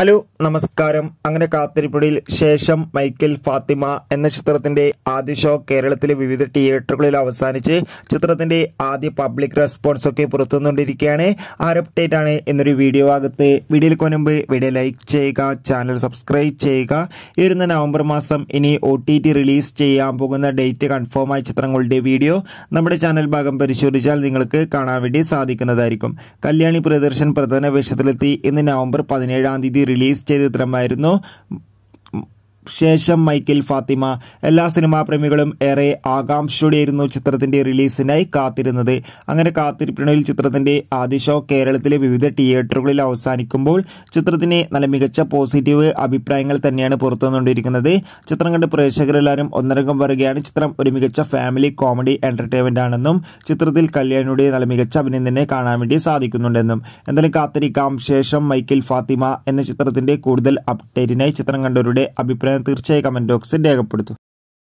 hello നമസ്കാരം അങ്ങനെ കാത്തിരിപ്പടിയിൽ ശേഷം മൈക്കൽ ഫാത്തിമ എന്ന ചിത്രത്തിന്റെ ആദ്യ ഷോ കേരളത്തിലെ വിവിധ തിയേറ്ററുകളിൽ അവസാനിച്ച് ചിത്രത്തിന്റെ ആദ്യ പബ്ലിക് റെസ്പോൺസ് ഒക്കെ പുറത്തുനിന്നുകൊണ്ടിരിക്കുകയാണ് ആ ഒരു അപ്ഡേറ്റ് ആണ് എന്നൊരു വീഡിയോ ആകത്ത് വീഡിയോയിൽ മുൻപ് വീഡിയോ ലൈക്ക് ചെയ്യുക ചാനൽ സബ്സ്ക്രൈബ് ചെയ്യുക ഈ വരുന്ന നവംബർ മാസം ഇനി ഒ ടി ടി റിലീസ് ചെയ്യാൻ പോകുന്ന ഡേറ്റ് കൺഫേം ആയ ചിത്രങ്ങളുടെ വീഡിയോ നമ്മുടെ ചാനൽ ഭാഗം പരിശോധിച്ചാൽ നിങ്ങൾക്ക് കാണാൻ വേണ്ടി സാധിക്കുന്നതായിരിക്കും കല്യാണി പ്രിയദർശൻ പ്രധാന വേഷത്തിലെത്തി ഇന്ന് നവംബർ പതിനേഴാം തീയതി റിലീസ് ചെയ്ത ചിത്രമായിരുന്നു ശേഷം മൈക്കിൾ ഫാത്തിമ എല്ലാ സിനിമാ പ്രേമികളും ഏറെ ആകാംക്ഷയോടെയായിരുന്നു ചിത്രത്തിന്റെ റിലീസിനായി കാത്തിരുന്നത് അങ്ങനെ കാത്തിരിപ്പിനിടയിൽ ചിത്രത്തിന്റെ ആദ്യ ഷോ കേരളത്തിലെ വിവിധ തിയേറ്ററുകളിൽ അവസാനിക്കുമ്പോൾ ചിത്രത്തിന് നല്ല മികച്ച പോസിറ്റീവ് അഭിപ്രായങ്ങൾ തന്നെയാണ് പുറത്തു വന്നുകൊണ്ടിരിക്കുന്നത് ചിത്രം കണ്ട് പ്രേക്ഷകരെല്ലാവരും ഒന്നരംഗം പറയുകയാണ് ചിത്രം ഒരു മികച്ച ഫാമിലി കോമഡി എന്റർടൈൻമെന്റ് ആണെന്നും ചിത്രത്തിൽ കല്യാണിയുടെ നല്ല മികച്ച അഭിനയം തന്നെ കാണാൻ വേണ്ടി സാധിക്കുന്നുണ്ടെന്നും എന്തായാലും കാത്തിരിക്കാം ശേഷം മൈക്കിൾ ഫാത്തിമ എന്ന ചിത്രത്തിന്റെ കൂടുതൽ അപ്ഡേറ്റിനായി ചിത്രം കണ്ടവരുടെ അഭിപ്രായം തീർച്ചയായും കമന്റ് ബോക്സിൽ രേഖപ്പെടുത്തും